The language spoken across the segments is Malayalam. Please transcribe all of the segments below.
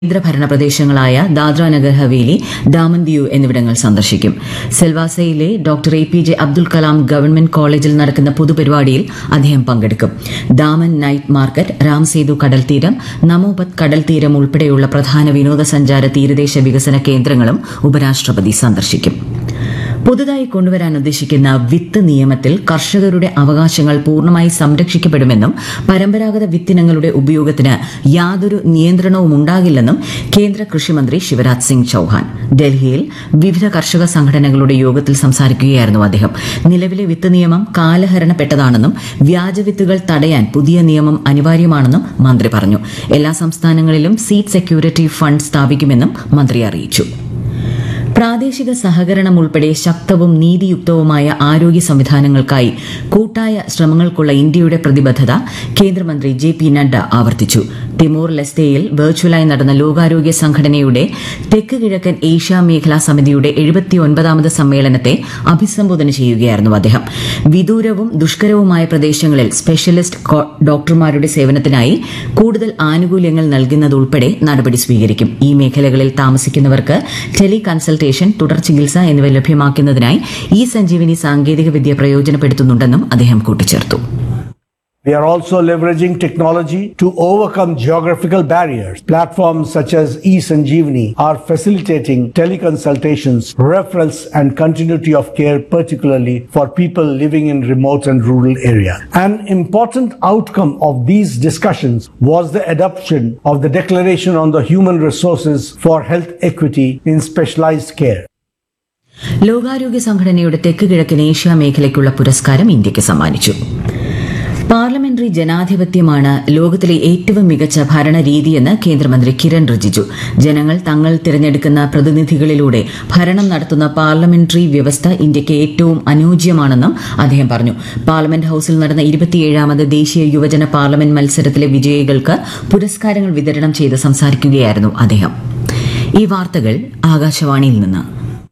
കേന്ദ്രഭരണ പ്രദേശങ്ങളായ ദാദ്ര നഗർ ഹവേലി ദാമൻ ദിയു എന്നിവിടങ്ങൾ സന്ദർശിക്കും സെൽവാസയിലെ doctor A P J Abdul Kalam government കോളേജിൽ നടക്കുന്ന പൊതുപരിപാടിയിൽ അദ്ദേഹം പങ്കെടുക്കും ദാമൻ നൈറ്റ് മാർക്കറ്റ് രാംസേതു കടൽത്തീരം നമോപത് കടൽത്തീരം ഉൾപ്പെടെയുള്ള പ്രധാന വിനോദസഞ്ചാര തീരദേശ വികസന കേന്ദ്രങ്ങളും ഉപരാഷ്ട്രപതി സന്ദർശിക്കും പുതുതായി കൊണ്ടുവരാൻ ഉദ്ദേശിക്കുന്ന വിത്ത് നിയമത്തിൽ കർഷകരുടെ അവകാശങ്ങൾ പൂർണ്ണമായി സംരക്ഷിക്കപ്പെടുമെന്നും പരമ്പരാഗത വിത്തിനങ്ങളുടെ ഉപയോഗത്തിന് യാതൊരു നിയന്ത്രണവും ഉണ്ടാകില്ലെന്നും കേന്ദ്ര കൃഷിമന്ത്രി ശിവരാജ് സിംഗ് ചൌഹാൻ ഡൽഹിയിൽ വിവിധ കർഷക സംഘടനകളുടെ യോഗത്തിൽ സംസാരിക്കുകയായിരുന്നു അദ്ദേഹം നിലവിലെ വിത്ത് നിയമം കാലഹരണപ്പെട്ടതാണെന്നും വ്യാജവിത്തുകൾ തടയാൻ പുതിയ നിയമം അനിവാര്യമാണെന്നും മന്ത്രി പറഞ്ഞു എല്ലാ സംസ്ഥാനങ്ങളിലും സീഡ് സെക്യൂരിറ്റി ഫണ്ട് സ്ഥാപിക്കുമെന്നും മന്ത്രി അറിയിച്ചു പ്രാദേശിക സഹകരണം ഉൾപ്പെടെ ശക്തവും നീതിയുക്തവുമായ ആരോഗ്യ സംവിധാനങ്ങൾക്കായി കൂട്ടായ ശ്രമങ്ങൾക്കുള്ള ഇന്ത്യയുടെ പ്രതിബദ്ധത കേന്ദ്രമന്ത്രി ജെ പി നഡ്ഡ ആവർത്തിച്ചു തിമോർ ലെസ്തയിൽ വെർച്വലായി നടന്ന ലോകാരോഗ്യ സംഘടനയുടെ തെക്ക് കിഴക്കൻ ഏഷ്യ മേഖലാ സമിതിയുടെ എഴുപത്തിയൊൻപതാമത് സമ്മേളനത്തെ അഭിസംബോധന ചെയ്യുകയായിരുന്നു അദ്ദേഹം വിദൂരവും ദുഷ്കരവുമായ പ്രദേശങ്ങളിൽ സ്പെഷ്യലിസ്റ്റ് കോ- ഡോക്ടർമാരുടെ സേവനത്തിനായി കൂടുതൽ ആനുകൂല്യങ്ങൾ നൽകുന്നതുൾപ്പെടെ നടപടി സ്വീകരിക്കും ഈ മേഖലകളിൽ താമസിക്കുന്നവർക്ക് ടെലി കൺസൾട്ടേഷൻ തുടർ ചികിത്സ എന്നിവ ലഭ്യമാക്കുന്നതിനായി ഈ സഞ്ജീവനി സാങ്കേതികവിദ്യ പ്രയോജനപ്പെടുത്തുന്നുണ്ടെന്നും അദ്ദേഹം കൂട്ടിച്ചേർത്തു We are also leveraging technology to overcome geographical barriers. Platforms such as eSanjeevani are facilitating teleconsultations, referrals, and continuity of care, particularly for people living in remote and rural areas. An important outcome of these discussions was the adoption of the Declaration on the Human Resources for Health Equity in Specialized Care. ലോകാരോഗ്യ സംഘടനയുടെ തെക്ക് കിഴക്കൻ ഏഷ്യ മേഖലയ്ക്കുള്ള പുരസ്കാരം ഇന്ത്യക്ക് സമ്മാനിച്ചു പാർലമെന്ററി ജനാധിപത്യമാണ് ലോകത്തിലെ ഏറ്റവും മികച്ച ഭരണരീതിയെന്ന് കേന്ദ്രമന്ത്രി കിരൺ റിജിജു ജനങ്ങൾ തങ്ങൾ തിരഞ്ഞെടുക്കുന്ന പ്രതിനിധികളിലൂടെ ഭരണം നടത്തുന്ന പാർലമെന്ററി വ്യവസ്ഥ ഇന്ത്യക്ക് ഏറ്റവും അനുയോജ്യമാണെന്നും അദ്ദേഹം പറഞ്ഞു പാർലമെന്റ് ഹൌസിൽ നടന്ന ഇരുപത്തിയേഴാമത് ദേശീയ യുവജന പാർലമെന്റ് മത്സരത്തിലെ വിജയികൾക്ക് പുരസ്കാരങ്ങൾ വിതരണം ചെയ്ത് സംസാരിക്കുകയായിരുന്നു അദ്ദേഹം ഈ വാർത്തകൾ ആകാശവാണിയിൽ നിന്ന്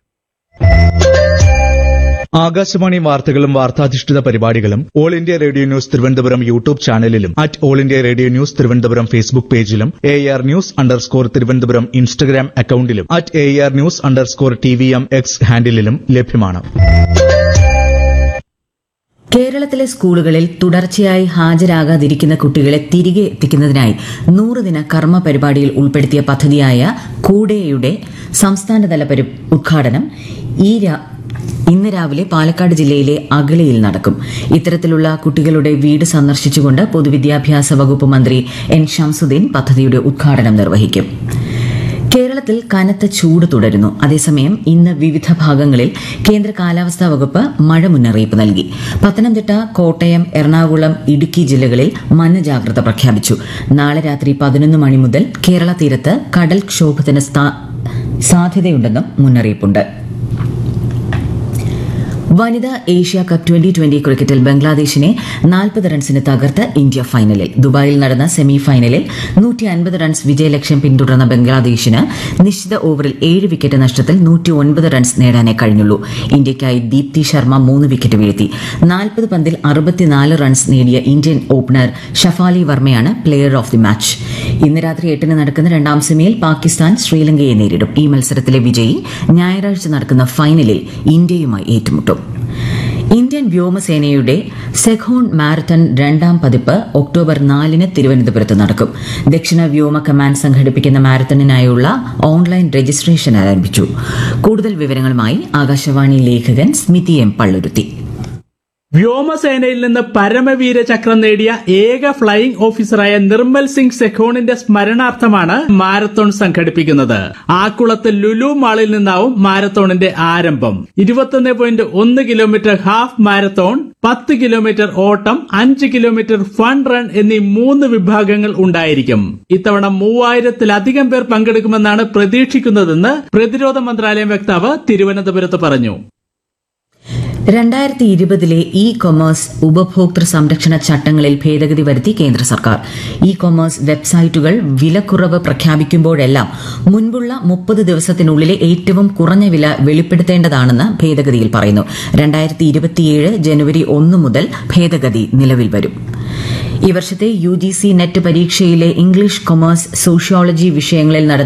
ആകാശവാണി വാർത്തകളും വാർത്താധിഷ്ഠിത പരിപാടികളും all India radio news Thiruvananthapuram YouTube ചാനലിലും at all India radio news Thiruvananthapuram Facebook പേജിലും A R news underscore Thiruvananthapuram Instagram അക്കൌണ്ടിലും at A R news underscore T V M X ഹാൻഡിലും ലഭ്യമാണ് കേരളത്തിലെ സ്കൂളുകളിൽ തുടർച്ചയായി ഹാജരാകാതിരിക്കുന്ന കുട്ടികളെ തിരികെ എത്തിക്കുന്നതിനായി നൂറുദിന കർമ്മ പരിപാടിയിൽ ഉൾപ്പെടുത്തിയ പദ്ധതിയായ കൂടെയുടെ സംസ്ഥാനതല പരി ഉദ്ഘാടനം ഈ രാ- ഇന്ന് രാവിലെ പാലക്കാട് ജില്ലയിലെ അഗളിയിൽ നടക്കും ഇത്തരത്തിലുള്ള കുട്ടികളുടെ വീട് സന്ദർശിച്ചുകൊണ്ട് പൊതുവിദ്യാഭ്യാസ വകുപ്പ് മന്ത്രി എൻ ഷംസുദ്ദീൻ പദ്ധതിയുടെ ഉദ്ഘാടനം നിർവഹിക്കും കേരളത്തിൽ കനത്ത ചൂട് തുടരുന്നു അതേസമയം ഇന്ന് വിവിധ ഭാഗങ്ങളിൽ കേന്ദ്ര കാലാവസ്ഥാ വകുപ്പ് മഴ മുന്നറിയിപ്പ് നൽകി പത്തനംതിട്ട കോട്ടയം എറണാകുളം ഇടുക്കി ജില്ലകളിൽ മഞ്ഞ ജാഗ്രത പ്രഖ്യാപിച്ചു നാളെ രാത്രി പതിനൊന്ന് മണി മുതൽ കേരള തീരത്ത് കടൽക്ഷോഭത്തിന് സ്ഥാ- സാധ്യതയുണ്ടെന്നും മുന്നറിയിപ്പുണ്ട് വനിതാ ഏഷ്യ കപ്പ് ട്വന്റി ട്വന്റി ക്രിക്കറ്റിൽ ബംഗ്ലാദേശിനെ നാൽപ്പത് റൺസിന് തകർത്ത് ഇന്ത്യ ഫൈനലിൽ ദുബായിൽ നടന്ന സെമി ഫൈനലിൽ നൂറ്റി അൻപത് റൺസ് വിജയലക്ഷ്യം പിന്തുടർന്ന ബംഗ്ലാദേശിന് നിശ്ചിത ഓവറിൽ ഏഴ് വിക്കറ്റ് നഷ്ടത്തിൽ നൂറ്റി ഒൻപത് റൺസ് നേടാനേ കഴിഞ്ഞുള്ളൂ ഇന്ത്യയ്ക്കായി ദീപ്തി ശർമ്മ മൂന്ന് വിക്കറ്റ് വീഴ്ത്തി നാൽപ്പത് പന്തിൽ അറുപത്തിനാല് റൺസ് നേടിയ ഇന്ത്യൻ ഓപ്പണർ ഷഫാലി വർമ്മയാണ് പ്ലെയർ ഓഫ് ദി മാച്ച് ഇന്ന് രാത്രി എട്ടിന് നടക്കുന്ന രണ്ടാം സെമിയിൽ പാകിസ്ഥാൻ ശ്രീലങ്കയെ നേരിടും ഈ മത്സരത്തിലെ വിജയി ഞായറാഴ്ച നടക്കുന്ന ഫൈനലിൽ ഇന്ത്യയുമായി ഏറ്റുമുട്ടും ഇന്ത്യൻ വ്യോമസേനയുടെ സെഖോൺ മാരത്തൺ രണ്ടാം പതിപ്പ് ഒക്ടോബർ നാലിന് തിരുവനന്തപുരത്ത് നടക്കും ദക്ഷിണ വ്യോമ കമാൻഡ് സംഘടിപ്പിക്കുന്ന മാരത്തണിനായുള്ള ഓൺലൈൻ രജിസ്ട്രേഷൻ ആരംഭിച്ചു കൂടുതൽ വിവരങ്ങളുമായി ആകാശവാണി ലേഖകൻ സ്മിതി എം പള്ളുരുത്തി വ്യോമസേനയിൽ നിന്ന് പരമവീര ചക്രം നേടിയ ഏക ഫ്ലൈയിംഗ് ഓഫീസറായ നിർമ്മൽ സിംഗ് സെഖോണിന്റെ സ്മരണാർത്ഥമാണ് മാരത്തോൺ സംഘടിപ്പിക്കുന്നത് ആക്കുളത്ത് ലുലു മാളിൽ നിന്നാവും മാരത്തോണിന്റെ ആരംഭം ഇരുപത്തൊന്ന് പോയിന്റ് ഒന്ന് കിലോമീറ്റർ ഹാഫ് മാരത്തോൺ പത്ത് കിലോമീറ്റർ ഓട്ടം അഞ്ച് കിലോമീറ്റർ ഫൺ റൺ എന്നീ മൂന്ന് വിഭാഗങ്ങൾ ഉണ്ടായിരിക്കും ഇത്തവണ മൂവായിരത്തിലധികം പേർ പങ്കെടുക്കുമെന്നാണ് പ്രതീക്ഷിക്കുന്നതെന്ന് പ്രതിരോധ മന്ത്രാലയം വക്താവ് തിരുവനന്തപുരത്ത് പറഞ്ഞു രണ്ടായിരത്തി ഇരുപതിലെ ഇ കൊമേഴ്സ് ഉപഭോക്തൃ സംരക്ഷണ ചട്ടങ്ങളിൽ ഭേദഗതി വരുത്തി കേന്ദ്ര സർക്കാർ ഇ കൊമേഴ്സ് വെബ്സൈറ്റുകൾ വിലക്കുറവ് പ്രഖ്യാപിക്കുമ്പോഴെല്ലാം മുൻപുള്ള മുപ്പത് ദിവസത്തിനുള്ളിലെ ഏറ്റവും കുറഞ്ഞ വില വെളിപ്പെടുത്തേണ്ടതാണെന്ന് ഭേദഗതിയിൽ പറയുന്നു രണ്ടായിരത്തി ഇരുപത്തിയേഴ് ജനുവരി ഒന്ന് മുതൽ ഭേദഗതി നിലവിൽ വരും ഈ വർഷത്തെ യു ജി സി നെറ്റ് പരീക്ഷയിലെ ഇംഗ്ലീഷ് കൊമേഴ്സ് സോഷ്യോളജി വിഷയങ്ങളിൽ നടന്ന